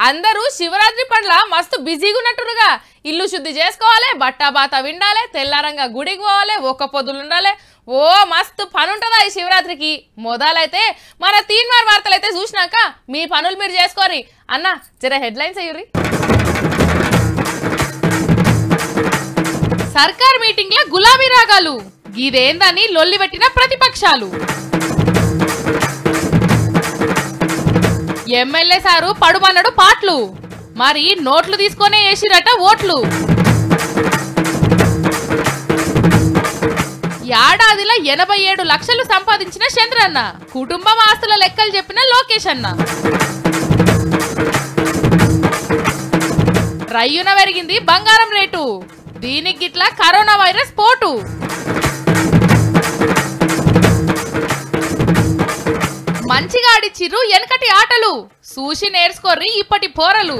అందరూ శివరాత్రి పండ్ల మస్తు బిజీగా ఉన్నట్టుగా ఇల్లు శుద్ధి చేసుకోవాలి బట్టా బాత విండాలి తెల్లారంగా గుడికి పోవాలి ఒక్క పొద్దులు ఉండాలి ఓ మస్తు పని ఉంటుందా ఈ శివరాత్రికి మొదలైతే మన తీన్మార్ వార్తలు అయితే చూసినాక మీ పనులు మీరు చేసుకోరి అన్న జర హెడ్లైన్స్ అయ్యురి సర్కార్ మీటింగ్ లో గులాబీ రాగాలు ఇదేందని లొల్లి పెట్టిన ప్రతిపక్షాలు ఎమ్మెల్యే సారు పడుమన్నాడు పాట్లు మరి నోట్లు తీసుకొనే వేసిరట ఓట్లు ఏడాదిలో ఎనభై ఏడు లక్షలు సంపాదించిన చంద్రన్న కుటుంబం ఆస్తుల లెక్కలు చెప్పిన లోకేష్ అన్న రయ్యున పెరిగింది బంగారం రేటు దీనికి గిట్లా కరోనా వైరస్ పోటు మంచిగా ఆడిచ్చిర్రు వెనకటి ఆటలు చూసి నేర్చుకోర్రి ఇప్పటి పోరలు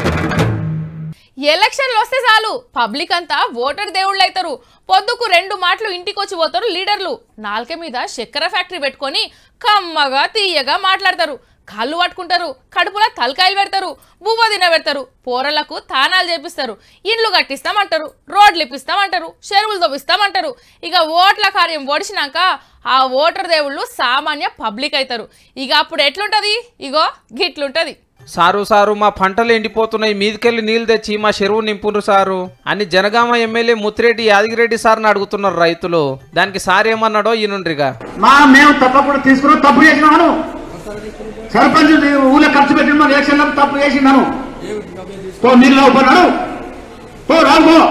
ఎలక్షన్లు వస్తే చాలు పబ్లిక్ అంతా ఓటర్ దేవుళ్ళు అవుతారు పొద్దుకు రెండు మాటలు ఇంటికి వచ్చి పోతారు లీడర్లు నాలుక మీద చక్కెర ఫ్యాక్టరీ పెట్టుకొని కమ్మగా తీయగా మాట్లాడతారు కళ్ళు పట్టుకుంటారు కడుపులో తలకాయలు పెడతారు బువ్వ తినబెడతారు పోరలకు తానాలు చేపిస్తారు ఇండ్లు కట్టిస్తామంటారు రోడ్లు ఇప్పిస్తామంటారు చెరువులు తవ్విస్తామంటారు ఇక ఓట్ల కార్యం ఓడిచినాక ఆ ఓటర్ దేవుళ్ళు సామాన్య పబ్లిక్ అవుతారు ఇక అప్పుడు ఎట్లుంటది ఇగో గిట్లుంటది సారు సారు మా పంటలు ఎండిపోతున్నాయి మీదికెళ్ళి నీళ్లు తెచ్చి మా చెరువు నింపుండ్రు సారు అని జనగామ ఎమ్మెల్యే ముత్తిరెడ్డి యాదగిరెడ్డి సార్ని అడుగుతున్నారు రైతులు దానికి సార్ ఏమన్నాడో ఈనుండ్రిగా మా మేము తప్పకుండా తీసుకున్నాం తప్పు చేసినాను సర్పంచ్ ఊళ్ళో ఖర్చు పెట్టిన ఎలక్షన్లో తప్పు చేసినాను పో నీళ్ళు పోనాడు పో రావు పో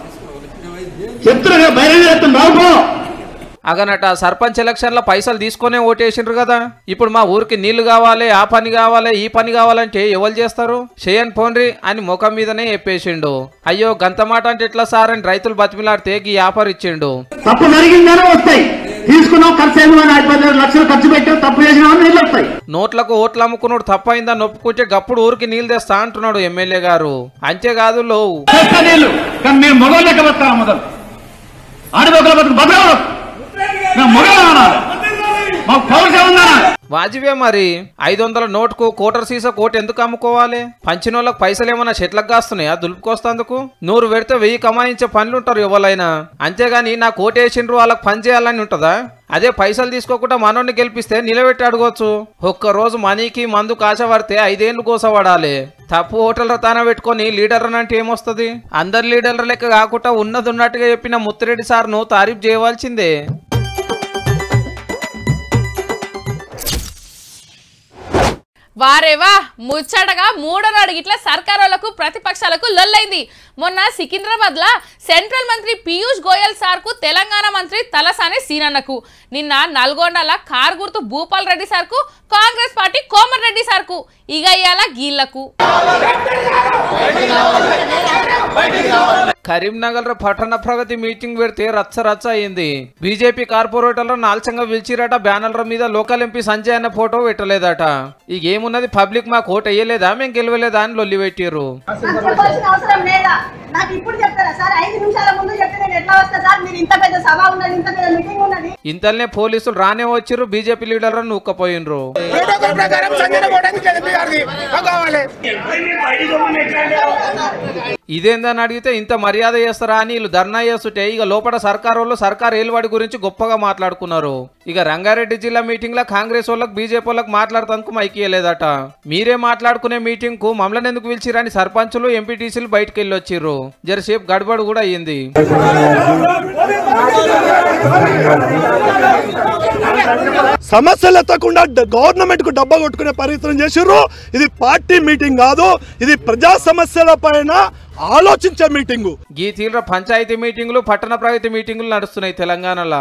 చెప్తున్నా బయలుదేరుతాం రావు పో అగనట సర్పంచ్ ఎలక్షన్ల పైసలు తీసుకొనే ఓటేసిండ్రు కదా ఇప్పుడు మా ఊరికి నీళ్లు కావాలి ఆ పని కావాలి ఈ పని కావాలంటే ఎవరు చేస్తారు చేయని పోన్రి అని ముఖం మీదనే చెప్పేసిండు అయ్యో గంత మాట అంటే ఎట్లా సార్ అని రైతులు బతిమిలాడితే ఈ ఆఫర్ ఇచ్చిండు తప్పు జరిగిందనే వస్తాయి తీసుకున్నాం ఖర్చు అయింది అని ఐదు పది లక్షలు ఖర్చు పెట్టాం తప్పు చేసినామని నీళ్ళు వస్తాయి నోట్లకు ఓట్లు అమ్ముకున్నాడు తప్పైందని నొప్పుకుంటే గప్పుడు ఊరికి నీళ్ళు తెస్తా అంటున్నాడు ఎమ్మెల్యే గారు అంతేకాదు లో తెస్తా నీళ్ళు కానీ మేము మొగలు లెక్క బతాం మొదలు ఆడబొక్కల బతుకు బతకవు మేము మొగలు అనాలి మాకు పౌరుషం ఉందా వాజివే మరి ఐదు వందల నోటుకు కోటర్ సీసా కోట్ ఎందుకు అమ్ముకోవాలి పంచినోళ్ళకి పైసలు ఏమన్నా చెట్లకు కాస్తున్నాయా దులుపుకొస్తందుకు నూరు పెడితే వెయ్యి కమాయించే పనులు ఉంటారు ఎవరైనా అంతేగాని నా కోటేసిండ్రు వాళ్ళకి పని చేయాలని ఉంటుందా అదే పైసలు తీసుకోకుండా మనోడిని గెలిపిస్తే నిలబెట్టి అడగవచ్చు ఒక్క రోజు మనీకి మందు కాశ పడితే ఐదేళ్లు కోసపడాలి తప్పు హోటల్ తాన పెట్టుకొని లీడర్ అంటే ఏమొస్తుంది అందరు లీడర్ల లెక్క కాకుండా ఉన్నది ఉన్నట్టుగా చెప్పిన ముత్తిరెడ్డి సార్ను తారీఫ్ చేయవలసిందే వారేవా ముచ్చటగా మూడో నాడు ఇట్లా సర్కారోళ్లకు ప్రతిపక్షాలకు లొల్లైంది మొన్న సికింద్రాబాద్ లా సెంట్రల్ మంత్రి పీయూష్ గోయల్ సార్ కు తెలంగాణ మంత్రి తలసాని సీనన్నకు నిన్న నల్గొండల కార్ గుర్తు భూపాల్ రెడ్డి సార్ కు కాంగ్రెస్ పార్టీ కోమర్ రెడ్డి సార్ కు ఇక ఇయాల గీళ్లకు కరీంనగర్ పట్టణ ప్రగతి మీటింగ్ పెడితే రచ్చ రచ్చ అయింది బీజేపీ కార్పొరేటర్లు నాల్చంగా పిలిచిరట బ్యానర్ల మీద లోకల్ ఎంపీ సంజయ్ అన్న ఫోటో పెట్టలేదట ఇక ఏమున్నది పబ్లిక్ మాకు ఓటు వేయలేదా మేము గెలవలేదా అని లొల్లి పెట్టిర్రు నాకు చెప్పాల్సిన అవసరం లేదా నాకు ఇప్పుడు చెప్తారా సార్ ఐదు నిమిషాల ముందు చెప్తే నేను ఎట్లా వస్తా సార్ మీరు ఇంత పెద్ద సభ ఉన్నది ఇంత పెద్ద మీటింగ్ ఉన్నది ఇంతల్నే పోలీసులు రానే వచ్చిర్రు బీజేపీ లీడర్లను నూక్కపోయినరు ప్రోటోకాల్ ప్రకారం సంజయ్ పోవడానికి ఎంపీ గారిది మాకు కావాలి ఇదేందని అడిగితే ఇంత మర్యాద చేస్తారా అని వీళ్ళు ధర్నా చేస్తుంటే ఇక లోపల సర్కార్ వాళ్ళు సర్కార్ ఏలువాడి గురించి గొప్పగా మాట్లాడుకున్నారు ఇక రంగారెడ్డి జిల్లా మీటింగ్ లో కాంగ్రెస్ వాళ్ళకి బీజేపీ వాళ్ళకి మాట్లాడతానికి మైకియలేదట మీరే మాట్లాడుకునే మీటింగ్ కు మమ్మల్ని ఎందుకు పిలిచిరని సర్పంచులు ఎంపీటీసీలు బయటకు వెళ్ళి వచ్చిర్రు జరసేపు గడబడు కూడా అయ్యింది సమస్యలు ఎత్తకుండా గవర్నమెంట్ కు డబ్బా కొట్టుకునే ప్రయత్నం చేసిర్రు ఇది పార్టీ మీటింగ్ కాదు ఇది ప్రజా సమస్యల పైన ఆలోచించే మీటింగు ఈ తీవ్ర పంచాయతీ మీటింగులు పట్టణ ప్రగతి మీటింగులు నడుస్తున్నాయి తెలంగాణలో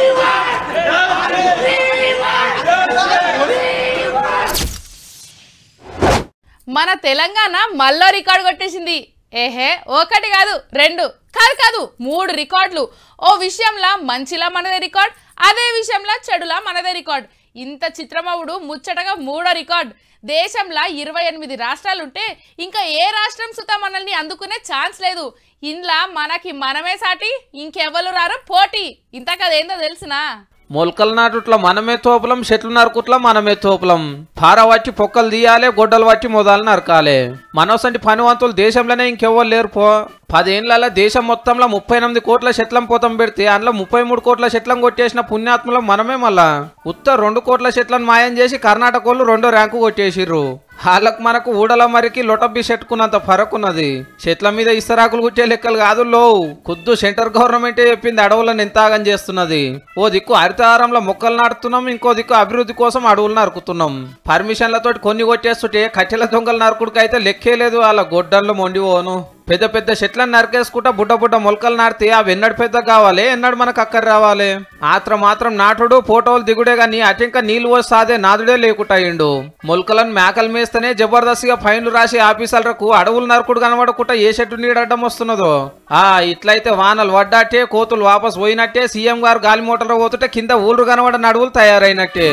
మన తెలంగాణ మళ్ళో రికార్డు కొట్టేసింది ఏహే ఒకటి కాదు రెండు కాదు కాదు మూడు రికార్డులు ఓ విషయంలో మంచిలా మనదే రికార్డ్ అదే విషయంలో చెడులా మనదే రికార్డ్ ఇంత చిత్రమవుడు ముచ్చటగా మూడో రికార్డ్ దేశంలో ఇరవై ఎనిమిది రాష్ట్రాలుంటే ఇంకా ఏ రాష్ట్రం సుతా మనల్ని అందుకునే ఛాన్స్ లేదు ఇంట్లో మనకి మనమే సాటి ఇంకెవరు రారో పోటీ ఇంతకదేందో తెలుసునా మొలకల నాటుట్ల మనమే తోపులం చెట్లు నరుకుట్ల మనమే తోపులం పార వట్టి పొక్కలు తీయాలి గొడ్డలు వట్టి మొదలు నరకాలి మనోసంటి పనివంతులు దేశంలోనే ఇంకెవ్వరు లేరు పో పదేళ్లలో దేశం మొత్తంలో ముప్పై ఎనిమిది కోట్ల చెట్లం పోతం పెడితే అందులో ముప్పై మూడు కోట్ల చెట్లం కొట్టేసిన పుణ్యాత్మలం మనమే మళ్ళా ఉత్త రెండు కోట్ల చెట్లను మాయం చేసి కర్ణాటక వాళ్ళు రెండో ర్యాంకు కొట్టేసిర్రు వాళ్ళకు మనకు ఊడల మరికి లొటబ్బి చెట్టుకున్నంత ఫరక్ ఉన్నది చెట్ల మీద ఇస్తరాకులు కుట్టే లెక్కలు కాదు లో ఖుద్దు సెంటర్ గవర్నమెంటే చెప్పింది అడవులను ఎంత ఆగం చేస్తున్నది ఓ దిక్కు హరితహారంలో మొక్కలు నాటుతున్నాం ఇంకో దిక్కు అభివృద్ధి కోసం అడవులు నరుకుతున్నాం పర్మిషన్లతో కొన్ని కొట్టేస్తుంటే కట్టెల దొంగలు నరుకుడికైతే లెక్కే లేదు వాళ్ళ గొడ్డళ్ళు మొండిపోను పెద్ద పెద్ద చెట్లను నరికేసుకుంటా బుడ్డ బుడ్డ మొలకలు నాటితే అవి ఎన్నడు పెద్ద కావాలి ఎన్నడు మనకు అక్కర రావాలి ఆత్రం మాత్రం నాటుడు ఫోటోలు దిగుడే గాని అటింక నీళ్లు వస్తాదే నాదుడే లేకుండా అయిండు మొలకలను మేకలు మేస్తేనే జబర్దస్త్గా ఫైన్లు రాసి ఆఫీసర్లకు అడవులు నరుకుడు కనబడకుండా ఏ చెట్టు నీడడ్డం వస్తున్నదో ఆ ఇట్లయితే వానలు వడ్డాటే కోతులు వాపస్ పోయినట్టే సీఎం గారు గాలి మోటార్ పోతుంటే కింద ఊళ్ళు కనబడిన అడవులు తయారైనట్టే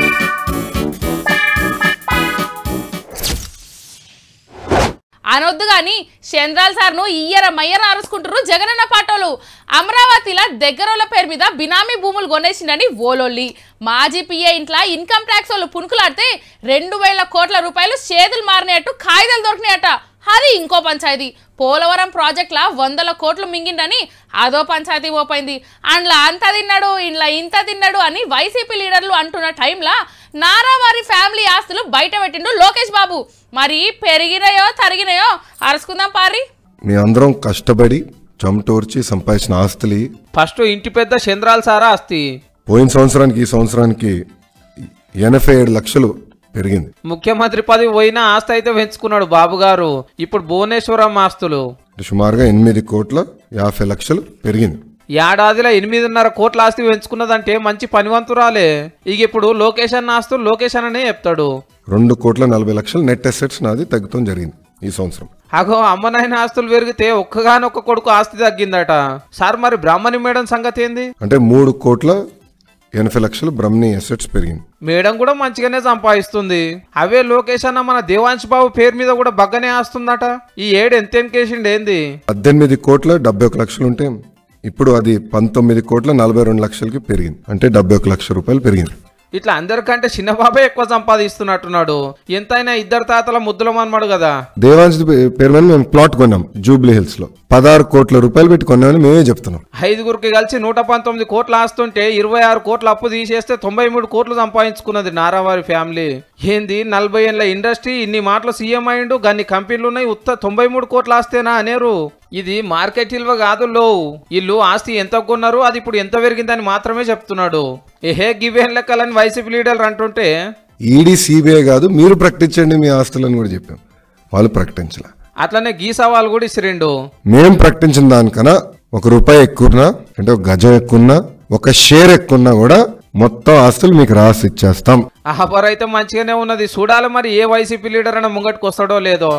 అనొద్దు గాని చంద్రాల్ సార్ను ఇయ్యర మయ్యర అరుచుకుంటారు జగనన్న పాటోలు అమరావతిలో దగ్గరోళ్ళ పేరు మీద బినామీ భూములు కొనేసిండని ఓలోల్లి మాజీ పిఏ ఇంట్లో ఇన్కమ్ ట్యాక్స్ వాళ్ళు పుణుకులాడితే రెండు వేల కోట్ల రూపాయలు చేతులు మారినట్టు కాగితాలు దొరికినాయట అది ఇంకో పంచాయతీ పోలవరం ప్రాజెక్ట్లా వందల కోట్లు మింగిండని అదో పంచాయతీ పోపోయింది అండ్ల అంత తిన్నాడు ఇండ్ల ఇంత తిన్నాడు అని వైసీపీ లీడర్లు అంటున్న టైంలా నారావారి ఫ్యామిలీ ఆస్తులు బయట పెట్టిండు లోకేష్ బాబు మరి పెరిగినాయో తరిగినాయో అరుచుకుందాం పారి మీ అందరం కష్టపడి చెమటోర్చి సంపాదించిన ఆస్తులు ఫస్ట్ ఇంటి పెద్ద చంద్రాల సారా అస్తి పోయిన సంవత్సరానికి ఈ సంవత్సరానికి ఎనభై ఏడు లక్షలు పెరిగింది ముఖ్యమంత్రి పదవి పోయినా ఆస్తి అయితే పెంచుకున్నాడు బాబు గారు ఇప్పుడు భువనేశ్వరం ఆస్తులు సుమారుగా ఎనిమిది కోట్ల యాభై లక్షలు పెరిగింది ఏడాదిలో ఎనిమిదిన్నర కోట్ల ఆస్తి పెంచుకున్నదంటే మంచి పనివంతురాలే ఇక ఇప్పుడు లోకేషన్ ఆస్తులు లోకేషన్ అనే చెప్తాడు రెండు కోట్ల నలభై లక్షలు నెట్ అసెట్స్ నాది తగ్గుతాం జరిగింది ఈ సంవత్సరం అగో అమ్మనాయన ఆస్తులు పెరిగితే ఒక్కగానొక్క కొడుకు ఆస్తి తగ్గిందట సార్ మరి బ్రాహ్మణి మేడం సంగతి ఏంది అంటే మూడు కోట్ల ఎనభై లక్షలు బ్రహ్మణి అసెట్స్ పెరిగింది మేడం కూడా మంచిగానే సంపాదిస్తుంది అవే లోకేష్ అన్న మన దేవాంశ్ బాబు పేరు మీద కూడా బగ్గనే ఆస్తుందట ఈ ఏడు ఎంత ఎన్కేసిండు ఏంది పద్దెనిమిది కోట్ల డెబ్బై ఒక లక్షలు ఉంటే ఇప్పుడు అది పంతొమ్మిది కోట్ల నలభై రెండు లక్షలకి పెరిగింది అంటే డెబ్బై ఒక లక్ష రూపాయలు పెరిగింది ఇట్లా అందరికంటే చిన్న బాబే ఎక్కువ సంపాదిస్తున్నట్టున్నాడు ఎంతైనా ఇద్దరు తాతల ముద్దుల మనమాడు కదా దేవాంశ్ పేరు మీద మేము ప్లాట్ కొన్నాం జూబ్లీ హిల్స్ లో పదహారు కోట్ల రూపాయలు పెట్టి కొన్నామని మేమే చెప్తున్నాం ఐదుగురికి కలిసి నూట పంతొమ్మిది కోట్లు ఆస్తుంటే ఇరవై ఆరు కోట్ల అప్పు తీసేస్తే తొంభై మూడు కోట్లు సంపాదించుకున్నది నారావారి ఫ్యామిలీ ఏంది నలభై ఏళ్ళ ఇండస్ట్రీ ఇన్ని మాటలు సీఎం అయిండు గన్ని కంపెనీలు ఉన్నాయి ఉత్త తొంభై మూడు కోట్ల ఆస్తేనా అనేరు ఇది మార్కెట్ విలువ కాదు లో వీళ్ళు ఆస్తి ఎంత కొన్నారు అది ఇప్పుడు ఎంత పెరిగిందని మాత్రమే చెప్తున్నాడు ఏహే గివేన్ లెక్కలని వైసీపీ లీడర్లు అంటుంటే ఈడీ సిబిఐ కాదు మీరు ప్రకటించండి మీ ఆస్తులను కూడా చెప్పాం వాళ్ళు ప్రకటించలే అట్లనే గీ సవాల్ కూడా ఇసిరిండు మేం ప్రకటించిన దానికన్నా ఒక రూపాయి ఎక్కువనా అంటే ఒక గజం ఎక్కువన్నా ఒక షేర్ ఎక్కువన్నా కూడా మొత్తం ఆస్తులు మీకు రాసి ఇచ్చేస్తాం అహబర్ అయితే మంచిగానే ఉన్నది చూడాలి మరి ఏ వైసీపీ లీడర్ అయినా ముంగట్టుకు వస్తాడో లేదో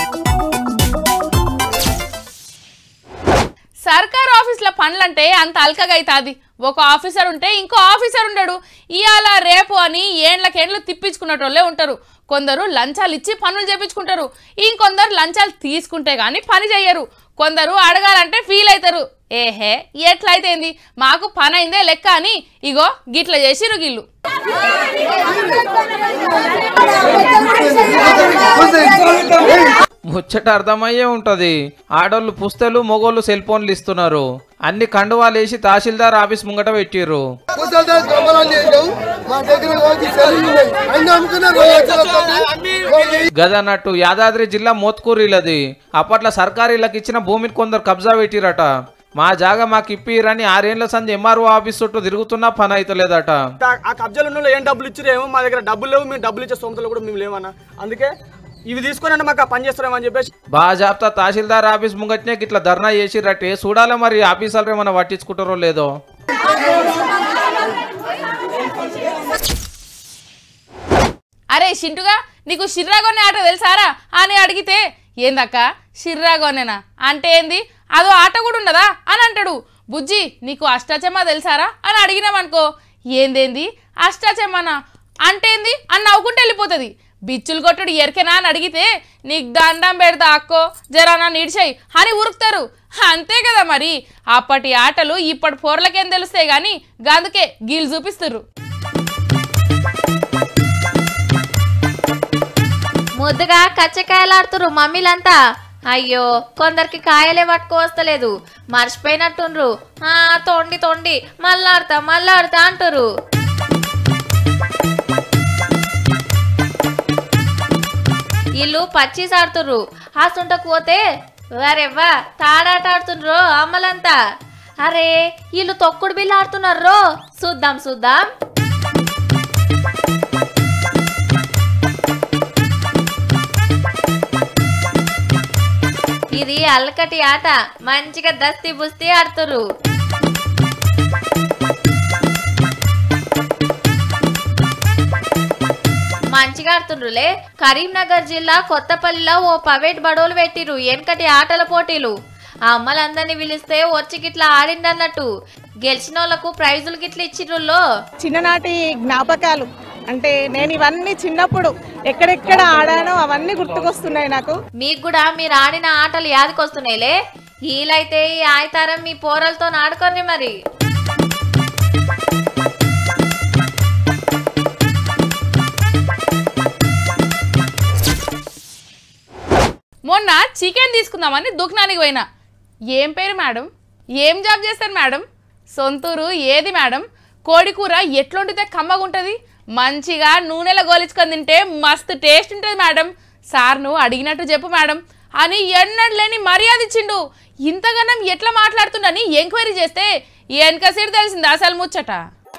సర్కార్ ఆఫీస్ల పనులంటే అంత అల్కగా అవుతుంది ఒక ఆఫీసర్ ఉంటే ఇంకో ఆఫీసర్ ఉండడు ఇవాళ రేపు అని ఏండ్లకేండ్లు తిప్పించుకునేటోళ్ళే ఉంటారు కొందరు లంచాలు ఇచ్చి పనులు చేపించుకుంటారు ఇంకొందరు లంచాలు తీసుకుంటే గానీ పని చెయ్యరు కొందరు అడగాలంటే ఫీల్ అవుతారు ఏహే ఎట్లయితే ఏంది మాకు పని అయిందే లెక్క అని ఇగో గిట్ల చేసిరు గిల్లు ముచ్చట అర్థమయ్యే ఉంటది ఆడోళ్ళు పుస్తలు మొగోళ్ళు సెల్ ఫోన్లు ఇస్తున్నారు అన్ని కండువాలు వేసి తహసీల్దార్ ఆఫీస్ ముంగట పెట్టిర్రు గదన్నట్టు యాదాద్రి జిల్లా మోత్కూరిలది అప్పట్లో సర్కారీలకు ఇచ్చిన భూమిని కొందరు కబ్జా పెట్టిరట మా జాగా మాకు ఇప్పిరని ఆరేళ్ల సంది ఎంఆర్ఓ ఆఫీస్ చుట్టూ తిరుగుతున్నా పని అయితలేదట ఆ- ఆ కబ్జాలు ఉన్న వాళ్ళు ఏం డబ్బులు ఇచ్చిరేమో మా దగ్గర డబ్బులు లేవు మేము డబ్బులు ఇచ్చే సొంతలు కూడా మేము లేవన్నా అందుకే ఇవి తీసుకొని మాకు ఆ పని చేస్తారేమని చెప్పేసి బాజాప్తా తహసీల్దార్ ఆఫీస్ ముంగట్నే ఇట్లా ధర్నా చేసిరట్టే చూడాలి మరి ఆఫీసర్లు ఏమైనా పట్టించుకుంటారో లేదో అరే షింటుగా నీకు షిర్రాగొనే ఆట తెలుసారా అని అడిగితే ఏందక్క షిర్రాగొనేనా అంటే ఏంది అదో ఆట కూడా ఉండదా అని అంటాడు బుజ్జి నీకు అష్టాచెమ్మ తెలుసారా అని అడిగినామనుకో ఏందేంది అష్టాచెమ్మనా అంటే ఏంది అని నవ్వుకుంటూ వెళ్ళిపోతుంది బిచ్చులు కొట్టుడు ఎరికెనా అని అడిగితే నీకు దండం పెడతా అక్కో జరానా నిడిచాయి అని ఉరుకుతారు అంతే కదా మరి అప్పటి ఆటలు ఇప్పటి పోర్లకేం తెలుస్తాయి కానీ గందుకే గీళ్ళు చూపిస్తుర్రు ముద్దుగా కచ్చకాయలు ఆడుతురు మమ్మీలంతా అయ్యో కొందరికి కాయలే పట్టుకోవస్తలేదు మర్చిపోయినట్టుండ్రు ఆ తొండి తొండి మళ్ళాడతా మళ్ళాడతా అంటురు వీళ్ళు పచ్చీస్ ఆడుతుర్రు ఆ సుంటకు పోతే వారెవ్వా తాడాట ఆడుతుండ్రు అమ్మలంతా అరే వీళ్ళు తొక్కుడు బిల్లు ఆడుతున్నారో చూద్దాం చూద్దాం ఇది అల్లకటి ఆట మంచిగా దస్తి బుస్తి ఆడుతురు మంచిగా ఆడుతుండ్రులే కరీంనగర్ జిల్లా కొత్తపల్లిలో ఓ పవేట్ బడోలు పెట్టిరు వెనకటి ఆటల పోటీలు ఆ అమ్మలందరినీ పిలిస్తే వచ్చి గిట్లా ఆడిండన్నట్టు గెలిచిన వాళ్ళకు ప్రైజులు గిట్ల ఇచ్చిర్రుల్లో చిన్ననాటి జ్ఞాపకాలు అంటే నేను ఇవన్నీ చిన్నప్పుడు ఎక్కడెక్కడ ఆడానో అవన్నీ గుర్తుకొస్తున్నాయి నాకు మీకు కూడా మీరు ఆడిన ఆటలు యాదకొస్తున్నాయిలే వీలైతే ఈ ఆయితారం మీ పోరలతో ఆడుకోండి మరి మొన్న చికెన్ తీసుకుందామని దుకాణానికి పోయినా ఏం పేరు మేడం ఏం జాబ్ చేస్తారు మేడం సొంతూరు ఏది మేడం కోడి కూర ఎట్లుండితే కమ్మగుంటుంది మంచిగా నూనెలో గోలించుకొని తింటే మస్తు టేస్ట్ ఉంటుంది మేడం సార్ను అడిగినట్టు చెప్పు మేడం అని ఎన్నడూ లేని మర్యాద ఇచ్చిండు ఇంతగానం ఎట్లా మాట్లాడుతుండని ఎంక్వైరీ చేస్తే వెనక సీటు తెలిసింది అసలు ముచ్చట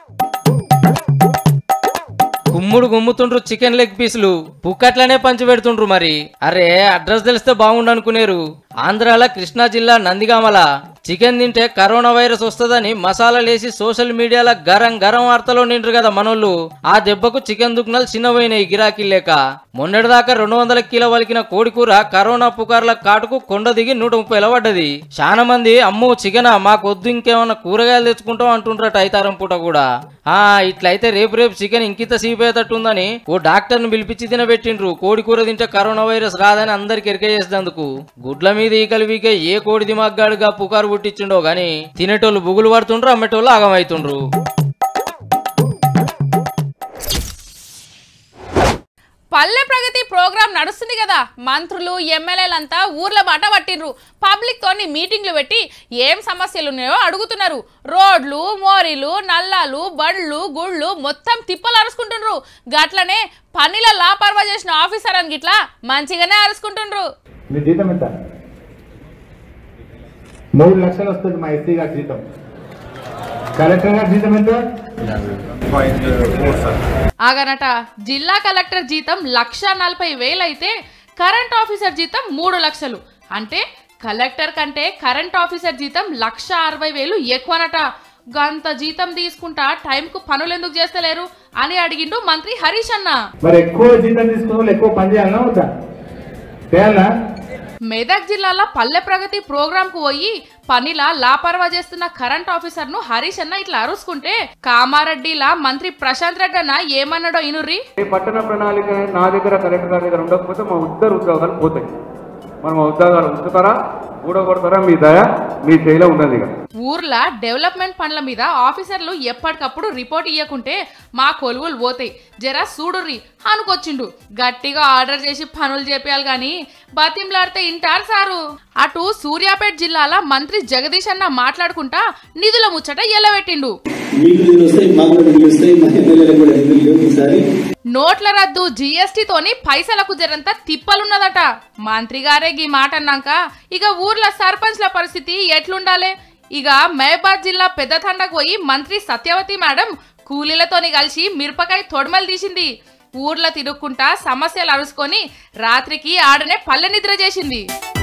గుమ్ముడు గుమ్ముతుండ్రు చికెన్ లెగ్ పీసులు పుక్కట్లనే పంచి పెడుతుండ్రు మరి అరే అడ్రస్ తెలిస్తే బాగుండు అనుకునేరు ఆంధ్రాల కృష్ణా జిల్లా నందిగామల చికెన్ తింటే కరోనా వైరస్ వస్తుందని మసాలాలేసి సోషల్ మీడియాలో గరం గరం వార్తలో నిండ్రు కదా మనోళ్ళు ఆ దెబ్బకు చికెన్ దుకాణాలు చిన్నపోయినాయి గిరాకీ లేక మొన్నటిదాకా రెండు వందల కిలో వలికిన కోడి కూర కరోనా పుకార్ల కాటుకు కొండ దిగి నూట ముప్పై పడ్డది చాలా మంది అమ్మో చికెనా మాకు వద్దు ఇంకేమన్నా కూరగాయలు తెచ్చుకుంటాం అంటుండ్రట ఐతారం పూట కూడా ఆ ఇట్లయితే రేపు రేపు చికెన్ ఇంకిత సీపోయేటట్టుందని ఓ డాక్టర్ను పిలిపించి తినబెట్టిండ్రు కోడి కూర తింటే కరోనా వైరస్ రాదని అందరికి ఎరిక చేసేందుకు గుడ్ల మీద ఈకలు వీకే ఏ కోడి దిమాగ్గాడుగా పుకారు పుట్టించిండో గాని తినేటోళ్ళు బుగులు పడుతుండ్రు అమ్మేటోళ్ళు ఆగమవుతుండ్రు పల్లె ప్రగతి ప్రోగ్రాం నడుస్తుంది కదా మంత్రులు ఎమ్మెల్యేలంతా ఊర్ల మాట పట్టిండ్రు పబ్లిక్ తోని మీటింగ్లు పెట్టి ఏం సమస్యలు ఉన్నాయో అడుగుతున్నారు రోడ్లు మోరీలు నల్లాలు బండ్లు గుళ్ళు మొత్తం తిప్పలు అరుచుకుంటుండ్రు గట్లనే పనిలో లాపర్వా చేసిన ఆఫీసర్ అని గిట్లా మంచిగానే అరుచుకుంటుండ్రు మీ జీతం ఎంత మూడు లక్షలు వస్తుంది మా ఎస్సీ గారి జీతం కలెక్టర్ గారి జీతం ఎంత ఆగనట జిల్లా కలెక్టర్ జీతం లక్ష నలభై వేలు అయితే కరెంట్ ఆఫీసర్ జీతం మూడు లక్షలు అంటే కలెక్టర్ కంటే కరెంట్ ఆఫీసర్ జీతం లక్ష అరవై వేలు ఎక్కువనట గంత జీతం తీసుకుంటా టైంకు పనులు ఎందుకు చేస్తలేరు అని అడిగిండు మంత్రి హరీష్ అన్న మరి ఎక్కువ జీతం తీసుకున్న వాళ్ళు ఎక్కువ పని చేయాలన్నా వద్దా చేయాలా మెదక్ జిల్లాలో పల్లె ప్రగతి ప్రోగ్రామ్ కు పోయి పనిలా లాపర్వా చేస్తున్న కరెంట్ ఆఫీసర్ ను హరీష్ అన్న ఇట్లా అరుచుకుంటే కామారెడ్డిలా మంత్రి ప్రశాంత్ రెడ్డి అన్న ఏమన్నాడో ఇనుర్రి ఈ పట్టణ ప్రణాళిక నా దగ్గర కలెక్టర్ గారి దగ్గర ఉండకపోతే మా ఇద్దరు ఉద్యోగాలు పోతాయి మనం ఉద్యోగాలు ఉంచుతారా ఊడగొడతారా మీ దయ మీ చేయిలో ఉన్నది ఇక ఊర్ల డెవలప్మెంట్ పనుల మీద ఆఫీసర్లు ఎప్పటికప్పుడు రిపోర్ట్ ఇవ్వకుంటే మా కొలువులు పోతాయి జరా చూడుర్రి అనుకొచ్చిండు గట్టిగా ఆర్డర్ చేసి పనులు చేపేయాలి కానీ బతింలాడితే ఇంటారు సారు అటు సూర్యాపేట జిల్లాల మంత్రి జగదీష్ అన్న మాట్లాడుకుంటా నిధుల ముచ్చట ఎల్లబెట్టిండు మీకు నిధులు వస్తాయి మాకు కూడా నిధులు వస్తాయి మా ఎమ్మెల్యేలకు కూడా నిధులు లేవు ఈసారి నోట్ల రద్దు జీఎస్టీ తోని పైసలకు జరంత తిప్పలున్నదట మంత్రి గారే గీ మాట అన్నాక ఇక ఊర్ల సర్పంచ్ల పరిస్థితి ఎట్లుండాలి ఇక మహబాద్ జిల్లా పెద్ద తండకు పోయి మంత్రి సత్యవతి మేడం కూలీలతోని కలిసి మిరపకాయ తొడమలు తీసింది ఊర్ల తిరుక్కుంటా సమస్యలు అరుచుకొని రాత్రికి ఆడనే పల్లె నిద్ర చేసింది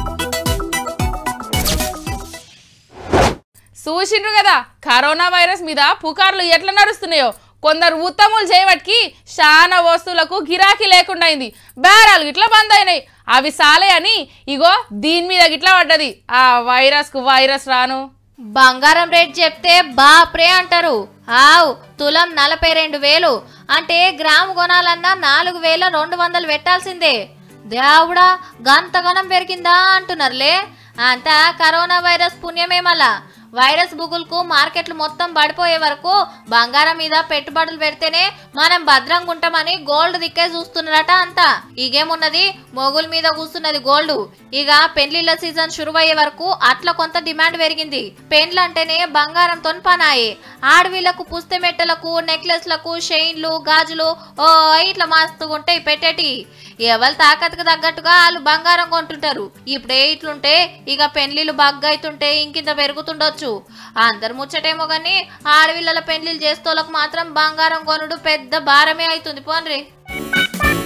చూసిండ్రు కదా కరోనా వైరస్ మీద పుకార్లు ఎట్లా నడుస్తున్నాయో కొందరు ఉత్తములు చేయబట్కి చాలా వస్తువులకు గిరాకీ లేకుండా అయింది బేరాలు గిట్లా బంద్ అయినాయి అవి సాలే అని ఇగో దీని మీద గిట్లా పడ్డది ఆ వైరస్కు వైరస్ రాను బంగారం రేట్ చెప్తే బాప్రే అంటారు ఆవ్ తులం నలభై రెండు వేలు అంటే గ్రాము కొనాలన్నా నాలుగు వేల రెండు వందలు పెట్టాల్సిందే దేవుడా గంతగనం పెరిగిందా అంటున్నారులే అంతా కరోనా వైరస్ పుణ్యమే మళ్ళా వైరస్ బుగులకు మార్కెట్లు మొత్తం పడిపోయే వరకు బంగారం మీద పెట్టుబడులు పెడితేనే మనం భద్రంగా ఉంటామని గోల్డ్ దిక్కే చూస్తున్నారట అంతా ఇగేమున్నది మొగుల మీద కూస్తున్నది గోల్డ్ ఇక పెళ్లిళ్ళ సీజన్ షురువయ్యే వరకు అట్లా కొంత డిమాండ్ పెరిగింది పెండ్లు అంటేనే బంగారంతో పనాయి ఆడవీళ్లకు పుస్తమెట్టలకు నెక్లెస్లకు చైన్లు గాజులు ఓ ఇట్లా మస్తుగా ఉంటాయి పెట్టేటి ఎవరు తాకత్కు తగ్గట్టుగా వాళ్ళు బంగారం కొంటుంటారు ఇప్పుడే ఇట్లుంటే ఇక పెళ్లిళ్ళు బగ్గైతుంటే ఇంకింత పెరుగుతుండొచ్చు అందరు ముచ్చటేమో గాని ఆడవిళ్ళల పెళ్లిళ్ళు చేస్తోళ్ళకు మాత్రం బంగారం కొనుడు పెద్ద భారమే అవుతుంది పోన్రి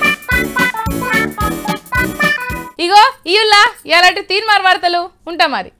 ఇగో ఇయుల్లా ఎలాంటి తీన్మార్ వార్తలు ఉంటా మరి